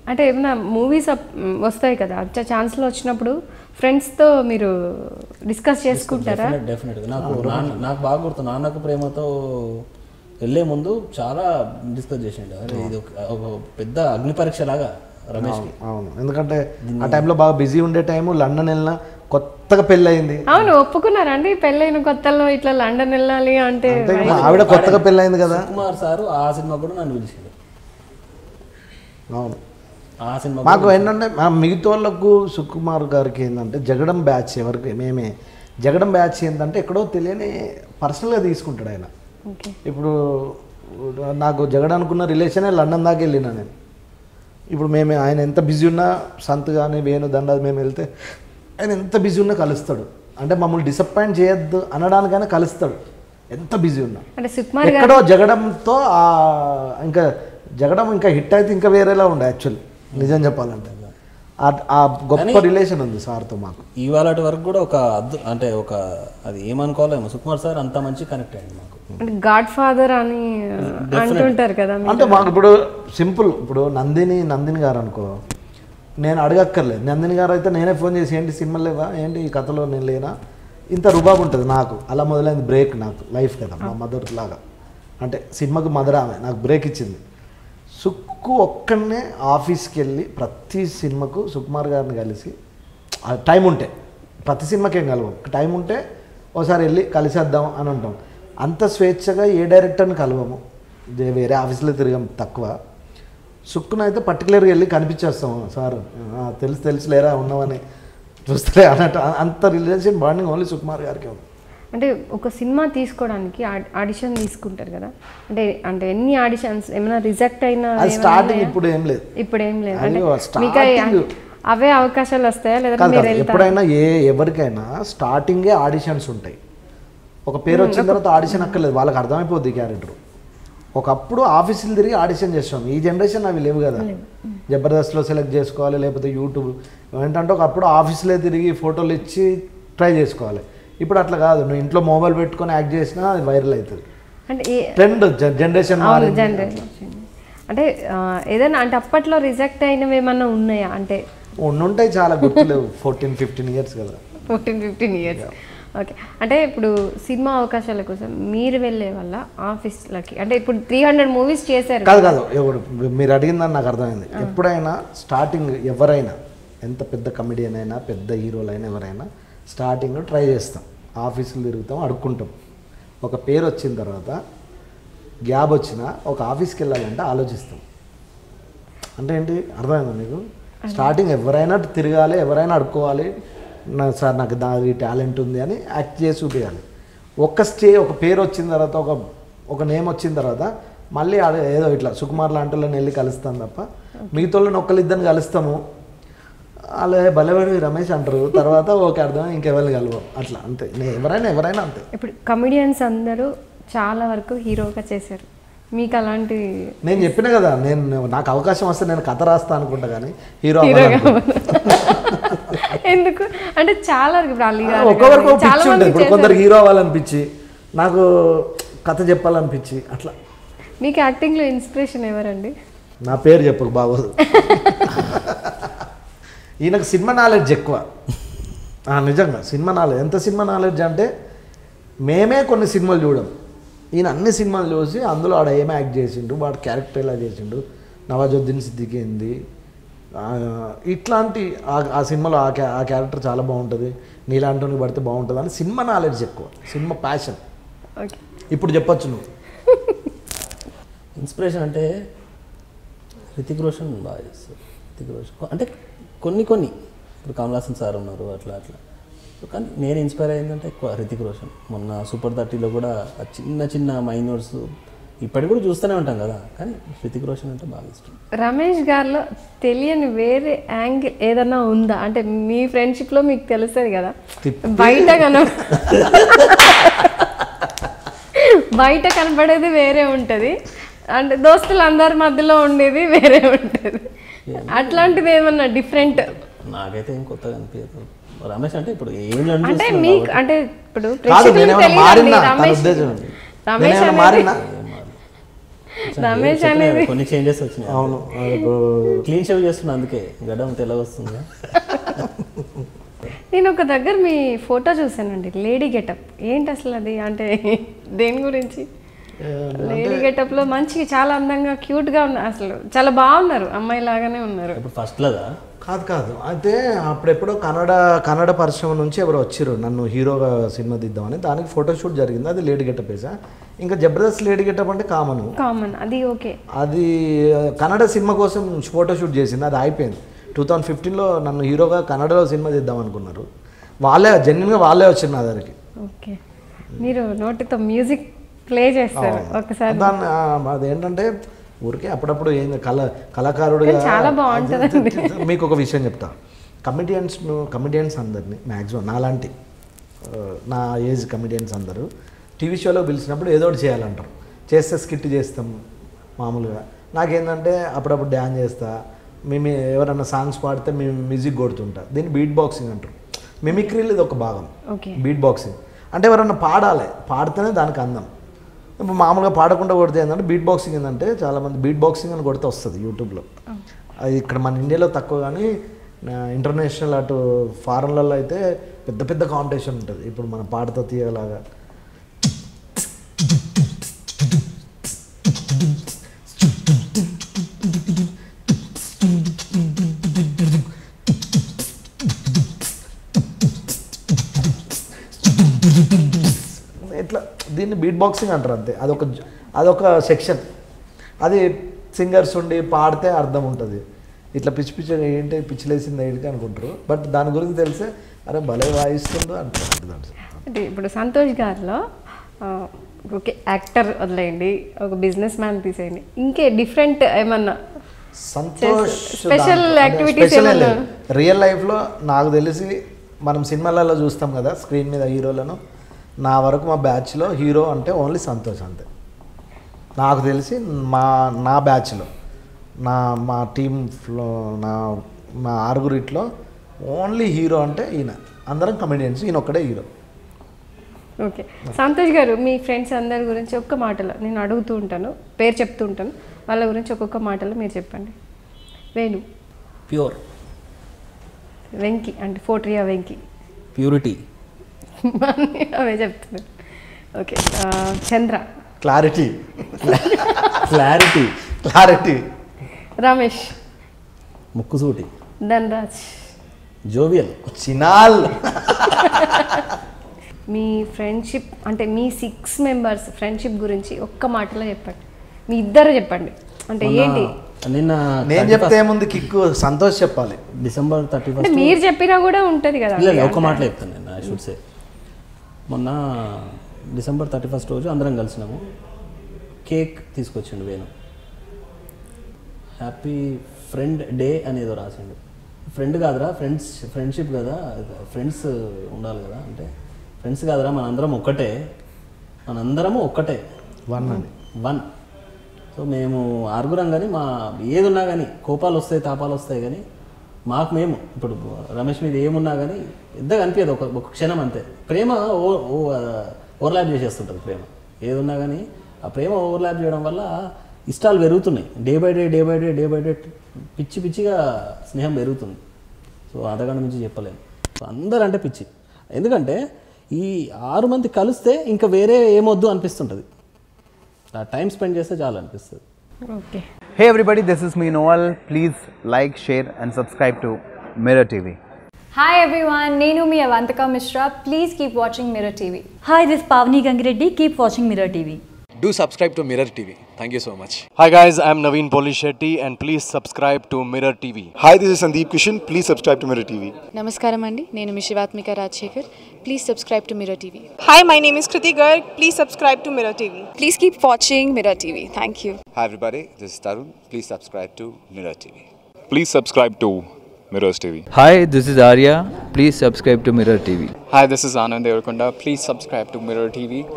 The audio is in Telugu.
అంటే ఏమైనా మూవీస్ వస్తాయి కదా వచ్చే ఛాన్స్లో వచ్చినప్పుడు ఫ్రెండ్స్తో మీరు డిస్కస్ చేసుకుంటారా డెఫినెట్ డెఫినెట్గా నాకు నాన్న నాకు బాగా గుర్తు నాన్నకు ప్రేమతో వెళ్ళే ముందు చాలా డిస్కస్ చేసిండు అరే ఇది ఒక ఒక పెద్ద అగ్ని పరీక్ష లాగా రమేష్కి అవును ఎందుకంటే ఆ టైంలో బాగా బిజీ ఉండే టైము లండన్ వెళ్ళినా కొత్తగా పెళ్ళి అయింది అవును ఒప్పుకున్నారా అండి పెళ్ళైన కొత్తలో ఇట్లా లండన్ వెళ్ళాలి అంటే అంటే మా ఆవిడ కొత్తగా పెళ్ళి అయింది కదా కుమార్ సారు ఆ సినిమా కూడా నన్ను పిలిచిండు అవును ఆ సినిమా మాకు ఏంటంటే మా మిగతా వాళ్ళకు సుకుమార్ గారికి ఏంటంటే జగడం బ్యాచ్ ఎవరికి మేమే జగడం బ్యాచ్ ఏంటంటే ఎక్కడో తెలియని పర్సనల్గా తీసుకుంటాడు ఆయన ఓకే ఇప్పుడు నాకు జగడ్ అనుకున్న రిలేషనే లండన్ దాకా వెళ్ళినా నేను ఇప్పుడు మేము ఆయన ఎంత బిజీ ఉన్నా సంత్ కానీ వేణు దండ మేము వెళ్తే ఆయన ఎంత బిజీ ఉన్నా కలుస్తాడు అంటే మమ్మల్ని డిసప్పాయింట్ చేయొద్దు అనడానికైనా కలుస్తాడు ఎంత బిజీ ఉన్నా అంటే సుకుమార్ గారు ఎక్కడో జగడంతో ఆ ఇంకా జగడం ఇంకా హిట్ అయితే ఇంకా వేరేలా ఉండే యాక్చువల్లీ నిజం చెప్పాలంటే ఆ- ఆ గొప్ప రిలేషన్ ఉంది సార్తో మాకు ఇవాళ వరకు కూడా ఒక అద్దు అంటే ఒక అది ఏమనుకోవాలేమో సుకుమార్ సార్ అంత మంచి కనెక్ట్ అయ్యింది మాకు అంటే గాడ్ ఫాదర్ అని అంటుంటారు కదా మీరు. అంటే మాకు ఇప్పుడు సింపుల్ ఇప్పుడు నందిని నందిని గారు అనుకో నేను అడగక్కర్లేదు నందిని గారు అయితే నేనే ఫోన్ చేసి ఏంటి సినిమా లేవా ఏంటి ఈ కథలో నేను లేనా ఇంత రుబాబు ఉంటుంది నాకు అలా మొదలైంది బ్రేక్ నాకు లైఫ్ కదా మా మదర్ లాగా అంటే సినిమాకు మదర్ ఆమె నాకు బ్రేక్ ఇచ్చింది సుక్కు ఒక్కడనే ఆఫీస్కి వెళ్ళి ప్రతి సినిమాకు సుకుమార్ గారిని కలిసి ఆ టైం ఉంటే ప్రతి సినిమాకి ఏం కలవం టైం ఉంటే ఒకసారి వెళ్ళి కలిసేద్దాం అని అంటాం అంత స్వేచ్ఛగా ఏ డైరెక్టర్ని కలవము ఇదే వేరే ఆఫీస్లో తిరగం తక్కువ సుక్కునైతే పర్టికులర్గా వెళ్ళి కనిపించేస్తాము సార్ ఆ, తెలుసు తెలుసు లేరా ఉన్నామని చూస్తే అన్నట్టు అ- అంత రిలేషన్ బాండింగ్ ఓన్లీ సుకుమార్ గారికి ఉంది అంటే ఒక సినిమా తీసుకోవడానికి ఆడిషన్ తీసుకుంటారు కదా అంటే అంటే ఎన్ని ఆడిషన్స్ ఏమైనా రిజెక్ట్ అయినా అది ఏమైనా స్టార్టింగ్ ఉన్నాయా? ఇప్పుడు ఏం లేదు ఇప్పుడు ఏం లేదు అది అంటే starting- మీకు అవి- అవే అవకాశాలు వస్తాయా లేదా కాదు మీరు కాదు వెళ్తారా ఎప్పుడైనా ఏ ఎవరికైనా స్టార్టింగే ఆడిషన్స్ ఉంటాయి ఒక పేరు వచ్చిన తర్వాత ఆడిషన్ అక్కర్లేదు వాళ్ళకి అర్థమైపోద్ది క్యారెక్టర్ ఒకప్పుడు ఆఫీసులు తిరిగి ఆడిషన్ చేస్తాం ఈ జనరేషన్ అవి లేవు కదా జబర్దస్త్లో సెలెక్ట్ చేసుకోవాలి లేకపోతే యూట్యూబ్ ఏంటంటే ఒకప్పుడు ఆఫీసులే తిరిగి ఫోటోలు ఇచ్చి ట్రై చేసుకోవాలి ఇప్పుడు అట్లా కాదు నువ్వు ఇంట్లో మొబైల్ పెట్టుకొని యాక్ట్ చేసినా అది వైరల్ అవుతుంది అంటే ఏ- ట్రెండ్ జనరేషన్ అవును జనరేషన్ వచ్చింది. అంటే ఆ, ఏదైనా అంటే అప్పట్లో రిజెక్ట్ అయినవి ఏమన్నా ఉన్నాయా అంటే ఉండుంటాయి చాలా గుర్తులేవు ఫోర్టీన్ ఫిఫ్టీన్ ఇయర్స్ కదా ఫోర్టీన్ ఫిఫ్టీన్ ఇయర్స్ ఓకే అంటే ఇప్పుడు సినిమా అవకాశాల కోసం మీరు వెళ్ళే వల్ల ఆఫీస్లకి అంటే ఇప్పుడు త్రీ హండ్రెడ్ మూవీస్ చేశారు కాదు కాదు ఎవడు మీరు అడిగిందని నాకు అర్థమైంది ఎప్పుడైనా స్టార్టింగ్ ఎవరైనా ఎంత పెద్ద కమెడియన్ అయినా పెద్ద హీరోలైనా ఎవరైనా స్టార్టింగ్ ట్రై చేస్తాం ఆఫీసులు తిరుగుతాం అడుక్కుంటాం ఒక పేరు వచ్చిన తర్వాత గ్యాప్ వచ్చినా ఒక ఆఫీస్కి వెళ్ళాలంటే ఆలోచిస్తాం అంటే ఏంటి అర్థమైందా మీకు స్టార్టింగ్ ఎవరైనా తిరగాలి ఎవరైనా అడుక్కోవాలి నా సార్ నాకు దాని టాలెంట్ ఉంది అని యాక్ట్ చేసి చూపించాలి ఒక్క స్టే ఒక పేరు వచ్చిన తర్వాత ఒక ఒక నేమ్ వచ్చిన తర్వాత మళ్ళీ అదే ఏదో ఇట్లా సుకుమార్ లాంటి వాళ్ళని వెళ్ళి కలుస్తాం తప్ప మిగతా వాళ్ళని ఒక్కరిద్దరిని కలుస్తాము అలా బలవాడి రమేష్ అంటారు తర్వాత ఓకే అర్థం ఇంకెవరిని కలవం అట్లా అంతే నే- ఎవరైనా ఎవరైనా అంతే ఇప్పుడు కమిడియన్స్ అందరూ చాలా వరకు హీరోగా చేశారు మీకు అలాంటి నేను చెప్పిన కదా నేను నాకు అవకాశం వస్తే నేను కథ రాస్తా అనుకుంటా కానీ హీరో హీరోగా అవ్వాలనుకుంటా. ఎందుకు అంటే చాలా వరకు ఇప్పుడు అలీ గారు ఒక్కొక్కరికి ఒక కానీ చాలా పిచ్చి మంది ఉంటుంది ఇప్పుడు చేశారు. కొందరు హీరో అవ్వాలనిపించి నాకు కథ చెప్పాలనిపించి అట్లా మీకు యాక్టింగ్లో ఇన్స్పిరేషన్ ఎవరండి నా పేరు చెప్పకు బాగోదు ఈయనకు సినిమా నాలెడ్జ్ ఎక్కువ ఆ, నిజంగా సినిమా నాలెడ్జ్ ఎంత సినిమా నాలెడ్జ్ అంటే మేమే కొన్ని సినిమాలు చూడం ఈయన అన్ని సినిమాలు చూసి అందులో ఆడ ఏం యాక్ట్ చేసిండు వాడు క్యారెక్టర్ ఎలా చేసిండు నవాజుద్దీన్ సిద్దికి ఏంది ఆ, ఇట్లాంటి ఆ- ఆ సినిమాలో ఆ క్యా ఆ క్యారెక్టర్ చాలా బాగుంటుంది నీలాంటి పడితే బాగుంటుంది అని సినిమా నాలెడ్జ్ ఎక్కువ సినిమా ప్యాషన్ ఓకే ఇప్పుడు చెప్పొచ్చు నువ్వు ఇన్స్పిరేషన్ అంటే రితిక్ రోషన్ బాగా చేస్తారు రితిక్ రోషన్ అంటే కొన్ని కొన్ని ఇప్పుడు కమల్ హాసన్ సార్ ఉన్నారు అట్లా అట్లా కానీ నేను ఇన్స్పైర్ అయ్యిందంటే ఎక్కువ రితిక్ రోషన్ మొన్న సూపర్ థర్టీలో కూడా ఆ చిన్న చిన్న మైనోర్స్ ఇప్పటికి కూడా చూస్తూనే ఉంటాం కదా కానీ రితిక్ రోషన్ అంటే బాగా ఇష్టం రమేష్ గారిలో తెలియని వేరే యాంగిల్ ఏదన్నా ఉందా అంటే మీ ఫ్రెండ్షిప్ లో మీకు తెలుస్తుంది కదా తిప్పి- బయట కన బయట కనపడేది వేరే ఉంటది అంటే దోస్తులు అందరి మధ్యలో ఉండేది వేరే ఉంటది అట్లాంటిది ఏమన్నా డిఫరెంట్ నాకైతే ఏం కొత్తగా అనిపించదు రమేష్ అంటే ఇప్పుడు ఏం అంటే మీకు అంటే ఇప్పుడు కాదు ప్రేక్షకులకు నేనేమైనా తెలియదండి మారినా తన రమేష్ ఉద్దేశం రమేష్ నేనేమైనా అనేది మారినా రమేష్ అనేది కొన్ని చేంజెస్ వచ్చినాయి అవును ఇప్పుడు క్లీన్ షేవ్ చేస్తున్నా అందుకే గడ్డం తెల్లగా వస్తుంది నేను ఒక దగ్గర మీ ఫోటో చూసానండి లేడీ గెటప్ ఏంటి అసలు అది అంటే దేని గురించి లేడీ గెటప్ లో మంచిగా చాలా అందంగా క్యూట్ గా ఉన్నారు అసలు చాలా బాగున్నారు అమ్మాయి లాగానే ఉన్నారు ఇప్పుడు ఫస్ట్ లదా కాదు కాదు అయితే అప్పుడెప్పుడో కన్నడ కన్నడ పరిశ్రమ నుంచి ఎవరు వచ్చిర్రు నన్ను హీరోగా సినిమా తీద్దామని దానికి ఫోటోషూట్ జరిగింది అది లేడీ గెటప్ వేసా ఇంకా జబర్దస్త్ లేడీ గెటప్ అంటే కామన్ కామన్ అది ఓకే అది ఆ, కన్నడ సినిమా కోసం ఫోటోషూట్ చేసింది అది అయిపోయింది టూ థౌజండ్ ఫిఫ్టీన్లో నన్ను హీరోగా కన్నడలో సినిమా తీద్దాం అనుకున్నారు వాళ్ళే జెన్యున్గా వాళ్ళే వచ్చారు నా దగ్గరికి ఓకే మీరు నోటితో మ్యూజిక్ ప్లే చేస్తారు ఒకసారి దాన్ని ఆ, అదేంటంటే ఊరికే అప్పుడప్పుడు ఏంది కళ కళాకారుడుగా కానీ చాలా బాగుంటుందండి. మీకు ఒక విషయం చెప్తా కమిడియన్స్ కమిడియన్స్ అందరినీ మ్యాక్సిమం నాలాంటి ఆ, నా ఏజ్ కమిడియన్స్ అందరూ టీవీ షోలో పిలిచినప్పుడు ఏదో ఒకటి చేయాలంటారు చేస్తే స్కిట్ చేస్తాం మామూలుగా నాకేంటంటే అప్పుడప్పుడు డ్యాన్స్ చేస్తా మేము ఎవరైనా సాంగ్స్ పాడితే మేము మ్యూజిక్ కొడుతుంటా దీన్ని బీట్ బాక్సింగ్ అంటారు మిమిక్రీలు ఇది ఒక భాగం ఓకే బీట్ బాక్సింగ్ అంటే ఎవరన్నా పాడాలి పాడితేనే దానికి అందం ఇప్పుడు మామూలుగా పాడకుండా కొడితే ఏంటంటే బీట్ బాక్సింగ్ ఏంటంటే చాలామంది బీట్ బాక్సింగ్ అని కొడితే వస్తుంది యూట్యూబ్లో అది ఇక్కడ మన ఇండియాలో తక్కువ కానీ ఇంటర్నేషనల్ అటు ఫారెన్లలో అయితే పెద్ద పెద్ద కాంపిటీషన్ ఉంటుంది ఇప్పుడు మన పాటతో తీయలాగా ఇట్లా దీన్ని బీట్ బాక్సింగ్ అంటారు అంతే అదొక జ- అదొక సెక్షన్ అది సింగర్స్ ఉండి పాడితే అర్థం ఉంటుంది ఇట్లా పిచ్చి పిచ్చి ఏంటి పిచ్చిలేసింది ఏంటి అనుకుంటారు బట్ దాని గురించి తెలిసే అరే భలే వాయిస్తుండు అంటారు దాంట్లో. అంటే ఇప్పుడు సంతోష్ గారిలో ఆ, ఓకే యాక్టర్ వదిలేయండి ఒక బిజినెస్ మ్యాన్ తీసేయండి ఇంకే డిఫరెంట్ ఏమన్నా సంతోష్ special activities స్పెషల్ ఏమన్నా? రియల్ లైఫ్లో నాకు తెలిసి మనం సినిమాలలో చూస్తాం కదా స్క్రీన్ మీద హీరోలను నా వరకు మా బ్యాచ్లో హీరో అంటే ఓన్లీ సంతోష్ అంతే నాకు తెలిసి మా నా బ్యాచ్లో నా మా టీంలో నా మా ఆరుగురిట్లో ఓన్లీ హీరో అంటే ఈయన అందరం కమెడియన్స్ ఈయన ఒక్కడే హీరో ఓకే సంతోష్ గారు మీ ఫ్రెండ్స్ అందరి గురించి ఒక్క మాటలో నేను అడుగుతూ ఉంటాను పేరు చెప్తూ ఉంటాను వాళ్ళ గురించి ఒక్కొక్క మాటలో మీరు చెప్పండి వేణు ప్యూర్ వెంకి అంటే ఫోట్రియా వెంకి ప్యూరిటీ అవే చెప్తున్నాను ఓకే ఆ, Chandra clarity clarity clarity Ramesh ముక్కుసూటి ధనరాజ్ జోవియల్ చినాల్ మీ ఫ్రెండ్షిప్ అంటే మీ సిక్స్ మెంబర్స్ ఫ్రెండ్షిప్ గురించి ఒక్క మాటలో చెప్పండి మీ ఇద్దరు చెప్పండి అంటే ఏంటి నిన్న నేను చెప్తే ఏముంది కిక్కు సంతోష్ చెప్పాలి డిసెంబర్ థర్టీ అంటే ఫస్ట్ మీరు చెప్పినా కూడా ఉంటుంది కదా లేదు ఒక్క మాటలో చెప్తాను నేను ఐ షుడ్ సే మొన్న డిసెంబర్ థర్టీ ఫస్ట్ రోజు అందరం కలిసినాము కేక్ తీసుకొచ్చిండు వేణు హ్యాపీ ఫ్రెండ్ డే అనేదో రాసిండు ఫ్రెండ్ కాదురా ఫ్రెండ్స్ ఫ్రెండ్షిప్ కదా ఫ్రెండ్స్ ఉండాలి కదా అంటే ఫ్రెండ్స్ కాదురా మనందరం ఒక్కటే మనందరము ఒక్కటే వన్ అని వన్ సో మేము ఆరుగురం కానీ మా ఏది ఉన్నా కానీ కోపాలు వస్తాయి తాపాలు వస్తాయి కానీ మాకు మేము ఇప్పుడు రమేష్ మీద ఏమున్నా కానీ పెద్దగా అనిపించదు ఒక ఒక క్షణం అంతే ప్రేమ ఓ ఓ ఓవర్లాప్ చేసేస్తుంటుంది ప్రేమ ఏది ఉన్నా కానీ ఆ ప్రేమ ఓవర్లాప్ చేయడం వల్ల ఇష్టాలు పెరుగుతున్నాయి day by day day by day day by day పిచ్చి పిచ్చిగా స్నేహం పెరుగుతుంది సో అంతకంటే మించి చెప్పలేము సో అందరూ అంటే పిచ్చి ఎందుకంటే ఈ ఆరు మంది కలిస్తే ఇంకా వేరే ఏమొద్దు అనిపిస్తుంటుంది ఆ టైం స్పెండ్ చేస్తే చాలు అనిపిస్తుంది okay Hey everybody, this is me Noel. Please like, share, and subscribe to Mirror TV. Hi everyone, Nenu mi Avantika Mishra. Please keep watching Mirror TV. Hi, this is Pavni Gangireddy. Keep watching Mirror TV. Do subscribe to Mirror TV. Thank you so much. Hi guys, I'm Naveen Polishetty and please subscribe to Mirror TV. Hi, this is Sandeep Kishan. Please subscribe to Mirror TV. నమస్కారం అండి నేను మీ Shivathmika Rajasekhar please subscribe to Mirror TV Hi, my name is Kriti Garg. Please subscribe to Mirror TV. Please keep watching Mirror TV thank you Hi everybody, this is Tarun. Please subscribe to Mirror TV. Please subscribe to Mirrors TV. Hi, this is Arya. Please subscribe to Mirror TV. Hi, this is Anand Devarkonda. Please subscribe to Mirror TV.